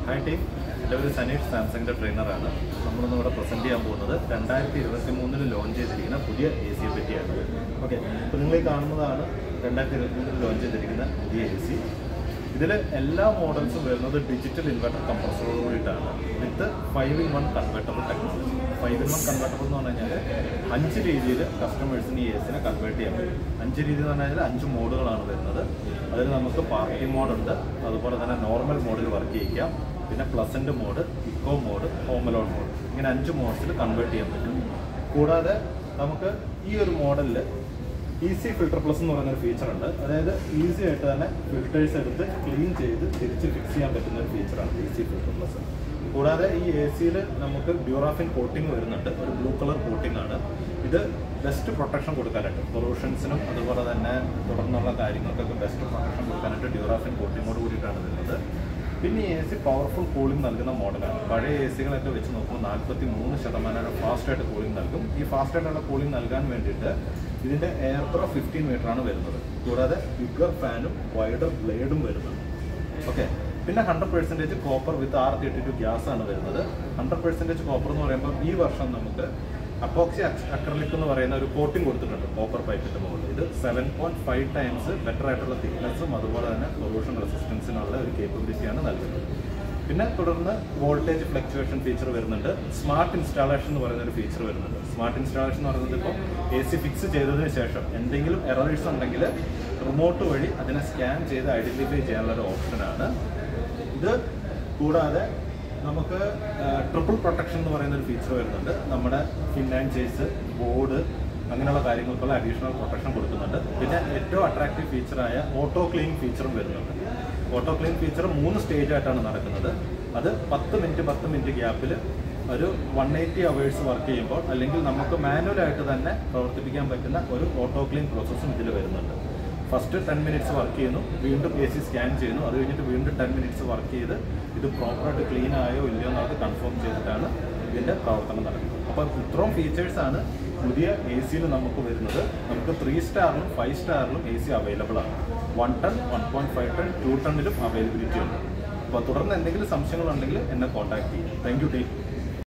hi team എൻ്റെ പേര് സനീഷ് സാംസങ്ങിൻ്റെ ട്രെയിനറാണ് നമ്മളിന്ന് ഇവിടെ പ്രസൻറ്റ് ചെയ്യാൻ പോകുന്നത് രണ്ടായിരത്തി ഇരുപത്തി മൂന്നിൽ ലോഞ്ച് ചെയ്തിരിക്കുന്ന പുതിയ എ സിയെ പറ്റിയാണ് ഓക്കെ ഇപ്പോൾ നിങ്ങൾ ഈ കാണുന്നതാണ് രണ്ടായിരത്തി ഇരുപത്തി മൂന്നിൽ ലോഞ്ച് ചെയ്തിരിക്കുന്ന പുതിയ എ സി ഇതിൽ എല്ലാ മോഡൽസും വരുന്നത് ഡിജിറ്റൽ ഇൻവെർട്ടർ കംപ്രസറോട് കൂടിയിട്ടാണ് with five in one convertible technology five in one convertible എന്ന് പറഞ്ഞു കഴിഞ്ഞാൽ അഞ്ച് രീതിയിൽ കസ്റ്റമേഴ്സിന് ഈ എ സിനെ കൺവേർട്ട് ചെയ്യാൻ പറ്റും അഞ്ച് രീതി എന്ന് പറഞ്ഞാൽ അഞ്ച് മോഡുകളാണ് വരുന്നത് അതിൽ നമുക്ക് പാർട്ടി മോഡുണ്ട് അതുപോലെ തന്നെ നോർമൽ മോഡിൽ വർക്ക് ചെയ്യിക്കാം പിന്നെ പ്ലസന്റ് മോഡ് ഇക്കോ മോഡ് ഹോമലോൺ മോഡ് ഇങ്ങനെ അഞ്ച് മോഡ്സിൽ കൺവേർട്ട് ചെയ്യാൻ പറ്റും കൂടാതെ നമുക്ക് ഈ ഒരു മോഡലിൽ ഈസി ഫിൽട്ടർ പ്ലസ് എന്ന് പറയുന്ന ഒരു ഫീച്ചർ ഉണ്ട് അതായത് ഈസി ആയിട്ട് തന്നെ ഫിൽറ്റേഴ്സ് എടുത്ത് ക്ലീൻ ചെയ്ത് തിരിച്ച് ഫിക്സ് ചെയ്യാൻ പറ്റുന്ന ഒരു ഫീച്ചറാണ് ഈസി ഫിൽട്ടർ പ്ലസ് കൂടാതെ ഈ എ സിയിൽ നമുക്ക് ഡ്യൂറാഫിൻ കോട്ടിംഗ് വരുന്നുണ്ട് ഒരു ബ്ലൂ കളർ കോട്ടിംഗ് ആണ് ഇത് ബെസ്റ്റ് പ്രൊട്ടക്ഷൻ കൊടുക്കാനായിട്ട് പൊല്യൂഷൻസിനും അതുപോലെ തന്നെ തുടർന്നുള്ള കാര്യങ്ങൾക്കൊക്കെ ബെസ്റ്റ് പ്രൊട്ടക്ഷൻ കൊടുക്കാനായിട്ട് ഡ്യൂറാഫിൻ കോട്ടിങ്ങോട് കൂടിയിട്ടാണ് വരുന്നത് പിന്നെ ഈ എ സി പവർഫുൾ കൂളിംഗ് നൽകുന്ന മോഡലാണ് പഴയ എ സികളൊക്കെ വെച്ച് നോക്കുമ്പോൾ നാൽപ്പത്തി മൂന്ന് ശതമാനം ഫാസ്റ്റായിട്ട് കൂളിംഗ് നൽകും ഈ ഫാസ്റ്റായിട്ടുള്ള കൂളിംഗ് നൽകാൻ വേണ്ടിയിട്ട് ഇതിൻ്റെ എയർ ത്രോ ഫിഫ്റ്റീൻ മീറ്റർ ആണ് വരുന്നത് കൂടാതെ ബിഗർ ഫാനും വൈഡർ ബ്ലേഡും വരുന്നുണ്ട് ഓക്കെ പിന്നെ hundred percentage copper with R thirty two gas ആണ് വരുന്നത് ഹൺഡ്രഡ് പെർസെൻറ്റേജ് കോപ്പർ എന്ന് പറയുമ്പോൾ ഈ വർഷം നമുക്ക് അപ്പോക്സി അക്രലിക് എന്ന് പറയുന്ന ഒരു കോട്ടിംഗ് കൊടുത്തിട്ടുണ്ട് കോപ്പർ പൈപ്പിന്റെ മുകളിൽ ഇത് seven point five times better ആയിട്ടുള്ള തിക്നെസ്സും അതുപോലെ തന്നെ പൊല്യൂഷൻ റെസിസ്റ്റൻസിനുള്ള ഒരു കേപ്പബിലിറ്റിയാണ് നൽകുന്നത് പിന്നെ തുടർന്ന് വോൾട്ടേജ് ഫ്ലക്ച്വേഷൻ ഫീച്ചർ വരുന്നുണ്ട് സ്മാർട്ട് ഇൻസ്റ്റാളേഷൻ എന്ന് പറയുന്ന ഒരു ഫീച്ചർ വരുന്നുണ്ട് സ്മാർട്ട് ഇൻസ്റ്റാളേഷൻ എന്ന് പറയുന്നത് ഇപ്പോൾ എ സി ഫിക്സ് ചെയ്തതിന് ശേഷം എന്തെങ്കിലും എറേഴ്സ് ഉണ്ടെങ്കിൽ റിമോട്ട് വഴി അതിനെ സ്കാൻ ചെയ്ത് ഐഡന്റിഫൈ ചെയ്യാനുള്ള ഒരു ഓപ്ഷനാണ് ഇത് കൂടാതെ നമുക്ക് ട്രിപ്പിൾ പ്രൊട്ടക്ഷൻ എന്ന് പറയുന്ന ഒരു ഫീച്ചർ വരുന്നുണ്ട് നമ്മുടെ ഫിൻ ആൻഡ് ചേസ് ബോർഡ് അങ്ങനെയുള്ള കാര്യങ്ങൾക്കുള്ള അഡീഷണൽ പ്രൊട്ടക്ഷൻ കൊടുക്കുന്നുണ്ട് പിന്നെ ഏറ്റവും അട്രാക്റ്റീവ് ഫീച്ചറായ ഓട്ടോ ക്ലീൻ ഫീച്ചറും വരുന്നുണ്ട് ഓട്ടോ ക്ലീൻ ഫീച്ചർ മൂന്ന് സ്റ്റേജ് ആയിട്ടാണ് നടക്കുന്നത് അത് പത്ത് മിനിറ്റ് പത്ത് മിനിറ്റ് ഗ്യാപ്പിൽ ഒരു വൺ എയ്റ്റി അവേഴ്സ് വർക്ക് ചെയ്യുമ്പോൾ അല്ലെങ്കിൽ നമുക്ക് മാനുവലായിട്ട് തന്നെ പ്രവർത്തിപ്പിക്കാൻ പറ്റുന്ന ഒരു ഓട്ടോ ക്ലീൻ പ്രോസസ്സും ഇതിൽ വരുന്നുണ്ട് ഫസ്റ്റ് ടെൻ മിനിറ്റ്സ് വർക്ക് ചെയ്യുന്നു വീണ്ടും എ സി സ്കാൻ ചെയ്യുന്നു അത് കഴിഞ്ഞിട്ട് വീണ്ടും ടെൻ മിനിറ്റ്സ് വർക്ക് ചെയ്ത് ഇത് പ്രോപ്പറായിട്ട് ക്ലീൻ ആയോ ഇല്ലയോ എന്നുള്ളത് കൺഫേം ചെയ്തിട്ടാണ് ഇതിൻ്റെ പ്രവർത്തനം നടക്കുന്നത് അപ്പം ഇത്രയും ഫീച്ചേഴ്സാണ് പുതിയ എ സിയിൽ നമുക്ക് വരുന്നത് നമുക്ക് ത്രീ സ്റ്റാറിലും ഫൈവ് സ്റ്റാറിലും എ സി അവൈലബിൾ ആണ് one ton one point five ton two ടണ്ണിലും അവൈലബിലിറ്റി ഉണ്ട് അപ്പോൾ തുടർന്ന് എന്തെങ്കിലും സംശയങ്ങളുണ്ടെങ്കിൽ എന്നെ കോൺടാക്ട് ചെയ്യും താങ്ക് യു ടീം